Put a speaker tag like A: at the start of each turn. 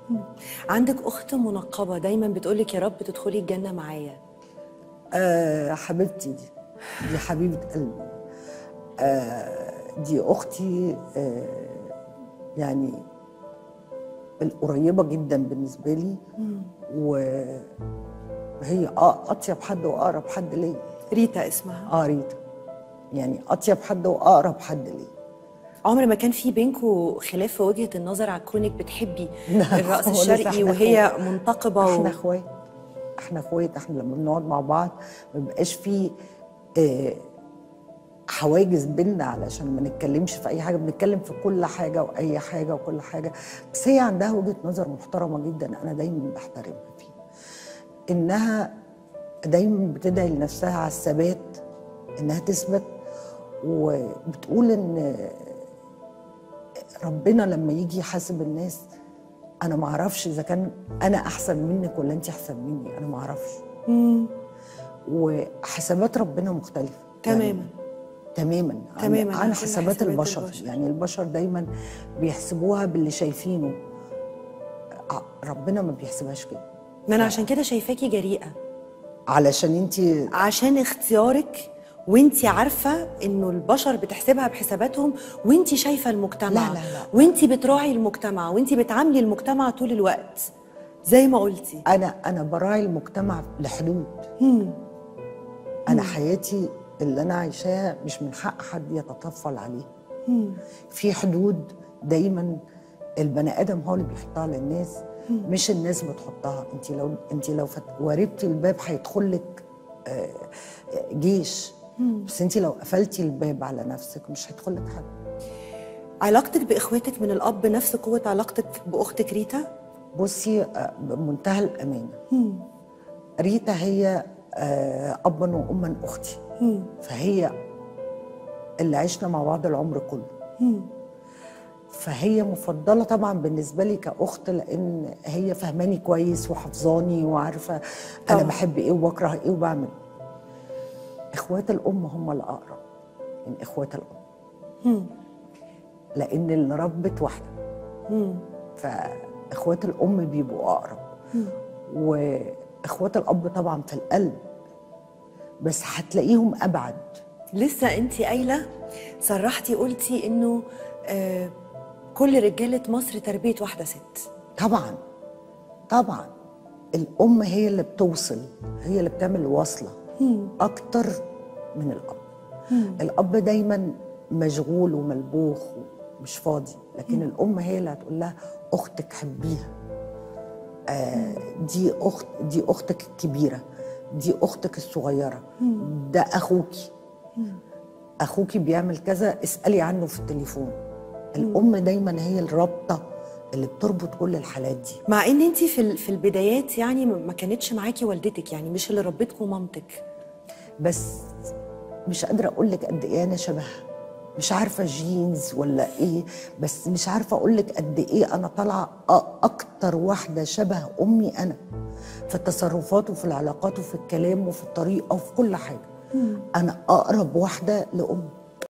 A: عندك اخت منقبه دايما بتقولك يا رب تدخلي الجنه معايا
B: آه حبيبتي دي دي حبيبة قلبي آه دي أختي آه يعني القريبة جدا بالنسبة لي وهي آه أطيب حد وأقرب حد ليا
A: ريتا اسمها
B: آه ريتا يعني أطيب حد وأقرب حد ليا
A: عمر ما كان في بينكوا خلاف في وجهه النظر على كونك بتحبي
B: لا
A: الرقص
B: خالص،
A: الشرقي
B: إحنا
A: وهي
B: اخوات.
A: منتقبه و...
B: احنا اخوات احنا اخوات احنا لما بنقعد مع بعض ما بيبقاش في آه، حواجز بينا علشان ما نتكلمش في اي حاجه بنتكلم في كل حاجه واي حاجه وكل حاجه بس هي عندها وجهه نظر محترمه جدا انا دايما بحترمها فيها انها دايما بتدعي لنفسها على الثبات انها تثبت وبتقول ان ربنا لما يجي يحاسب الناس انا ما اعرفش اذا كان انا احسن منك ولا انت احسن مني انا ما اعرفش
A: مم.
B: وحسابات ربنا مختلفه
A: تماما
B: يعني تماما عن-
A: تماماً، عن
B: عن
A: كل
B: حسابات
A: حسابات
B: البشر.
A: البشر.
B: يعني البشر دايما بيحسبوها باللي شايفينه ع- ربنا ما بيحسبهاش كده
A: ما انا عشان كده شايفاكي جريئه
B: علشان انت
A: عشان اختيارك وانت عارفه انه البشر بتحسبها بحساباتهم وانت شايفه المجتمع
B: لا، لا، لا.
A: وانت بتراعي المجتمع وانت بتعاملي المجتمع طول الوقت زي ما قلتي
B: انا انا براعي المجتمع لحدود انا حياتي اللي انا عايشاها مش من حق حد يتطفل عليها في حدود دايما البني ادم هو اللي بيحطها للناس مش الناس بتحطها انت لو انت لو فت... وردتي الباب هيدخل لك آه، آه، جيش بس انت لو قفلتي الباب على نفسك مش هيدخل لك حد
A: علاقتك باخواتك من الاب نفس قوه علاقتك باختك ريتا
B: بصي آه، بمنتهى الامانه ريتا هي آه، ابا واما اختي فهي اللي عشنا مع بعض العمر كله فهي مفضله طبعا بالنسبه لي كاخت لان هي فهماني كويس وحافظاني وعارفه انا
A: طبعاً.
B: بحب ايه وبكره ايه وبعمل اخوات الام هم الاقرب من اخوات الام لان اللي ربت واحده فاخوات الام بيبقوا اقرب واخوات الاب طبعا في القلب بس هتلاقيهم ابعد
A: لسه انت قايله صرحتي قلتي انه آه كل رجاله مصر تربيه واحده ست
B: طبعا طبعا الام هي اللي بتوصل هي اللي بتعمل الوصله اكتر من الاب الاب دايما مشغول وملبوخ ومش فاضي لكن الام هي اللي هتقول لها اختك حبيها آه دي اخت دي اختك الكبيره دي اختك الصغيره ده اخوكي اخوكي بيعمل كذا اسالي عنه في التليفون الام دايما هي الرابطه اللي بتربط كل الحالات دي
A: مع ان انت في ال- في البدايات يعني ما ما كانتش معاكي والدتك يعني مش اللي ربتكم مامتك
B: بس مش قادره اقول لك قد ايه انا شبهها مش عارفه جينز ولا ايه بس مش عارفه اقول لك قد ايه انا طالعه أ- اكتر واحده شبه امي انا في التصرفات وفي العلاقات وفي الكلام وفي الطريقه وفي كل حاجه انا اقرب واحده لامي